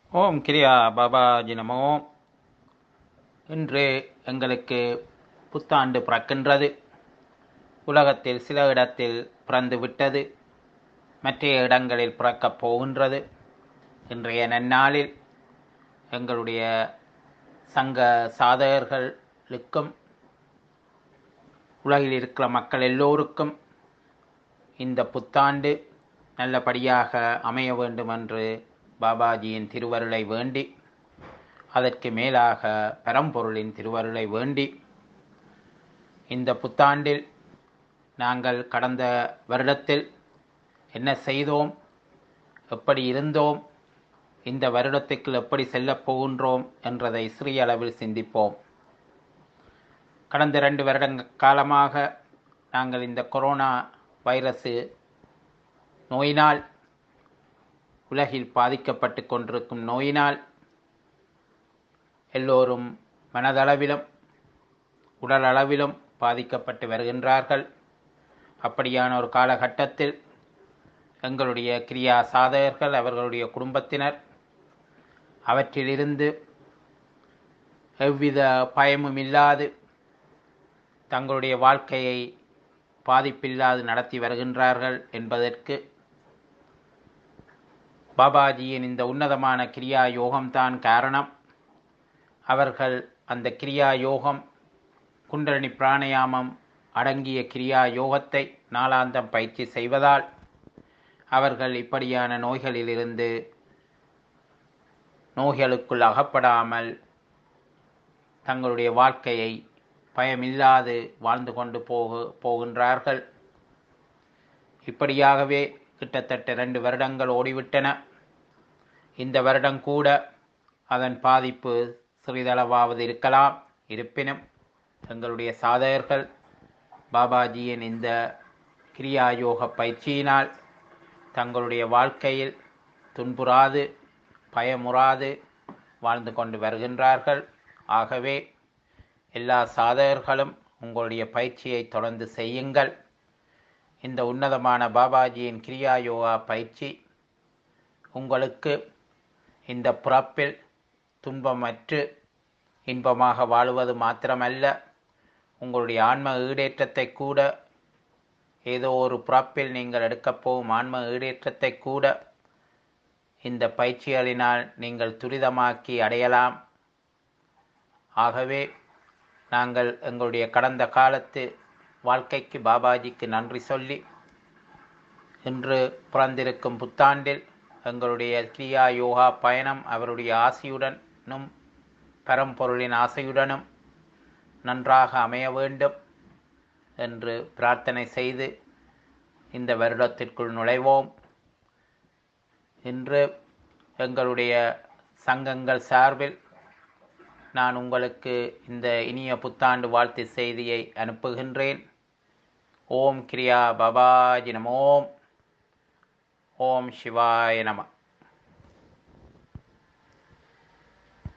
ஓம் கிரியா பாபாஜி நமோ இன்று எங்களுக்கு புத்தாண்டு பிறக்கின்றது உலகத்தில் சில இடத்தில் பிறந்து விட்டது மற்ற இடங்களில் பிறக்கப் போகின்றது இன்றைய நன்னாளில் எங்களுடைய சங்க சாதகர்களுக்கும் உலகில் இருக்கிற மக்கள் எல்லோருக்கும் இந்த புத்தாண்டு நல்லபடியாக அமைய வேண்டும் என்று பாபாஜியின் திருவருளை வேண்டி அதற்கு மேலாக பரம்பொருளின் திருவருளை வேண்டி இந்த புத்தாண்டில் நாங்கள் கடந்த வருடத்தில் என்ன செய்தோம் எப்படி இருந்தோம் இந்த வருடத்துக்கு எப்படி செல்லப் போகின்றோம் என்றதை சிறிய அளவில் சிந்திப்போம் கடந்த ரெண்டு வருட காலமாக நாங்கள் இந்த கொரோனா வைரஸு நோயினால் உலகில் பாதிக்கப்பட்டு கொண்டிருக்கும் நோயினால் எல்லோரும் மனதளவிலும் உடல் அளவிலும் பாதிக்கப்பட்டு வருகின்றார்கள் அப்படியான ஒரு காலகட்டத்தில் எங்களுடைய கிரியா சாதகர்கள் அவர்களுடைய குடும்பத்தினர் அவற்றிலிருந்து எவ்வித பயமும் இல்லாது தங்களுடைய வாழ்க்கையை பாதிப்பில்லாது நடத்தி வருகின்றார்கள் என்பதற்கு பாபாஜியின் இந்த உன்னதமான கிரியா யோகம்தான் காரணம் அவர்கள் அந்த கிரியா யோகம் குண்டலினி பிராணயாமம் அடங்கிய கிரியா யோகத்தை நாளாந்தம் பயிற்சி செய்வதால் அவர்கள் இப்படியான நோய்களிலிருந்து நோய்களுக்குள் அகப்படாமல் தங்களுடைய வாழ்க்கையை பயமில்லாது வாழ்ந்து கொண்டு போக போகின்றார்கள் இப்படியாகவே கிட்டத்தட்ட ரெண்டு வருடங்கள் ஓடிவிட்டன இந்த வருடம் கூட அதன் பாதிப்பு சிறிதளவாவது இருக்கலாம் இருப்பினும் எங்களுடைய சாதகர்கள் பாபாஜியின் இந்த கிரியா யோக பயிற்சியினால் தங்களுடைய வாழ்க்கையில் துன்புறாது பயமுறாது வாழ்ந்து கொண்டு வருகின்றார்கள் ஆகவே எல்லா சாதகர்களும் உங்களுடைய பயிற்சியை தொடர்ந்து செய்யுங்கள் இந்த உன்னதமான பாபாஜியின் கிரியா யோகா பயிற்சி உங்களுக்கு இந்த பிறப்பில் துன்பமற்று இன்பமாக வாழுவது மாத்திரமல்ல உங்களுடைய ஆன்ம ஈடேற்றத்தை கூட ஏதோ ஒரு பிறப்பில் நீங்கள் எடுக்கப் போகும் ஆன்ம ஈடேற்றத்தை கூட இந்த பயிற்சிகளினால் நீங்கள் துரிதமாக்கி அடையலாம் ஆகவே நாங்கள் எங்களுடைய கடந்த காலத்து வாழ்க்கைக்கு பாபாஜிக்கு நன்றி சொல்லி இன்று பிறந்திருக்கும் புத்தாண்டில் எங்களுடைய கிரியா யோகா பயணம் அவருடைய ஆசையுடனும் பரம்பொருளின் ஆசையுடனும் நன்றாக அமைய வேண்டும் என்று பிரார்த்தனை செய்து இந்த வருடத்திற்குள் நுழைவோம் இன்று எங்களுடைய சங்கங்கள் சார்பில் நான் உங்களுக்கு இந்த இனிய புத்தாண்டு வாழ்த்து செய்தியை அனுப்புகின்றேன் ஓம் கிரியா பபாஜி நமோம் ஓம் சிவாய நம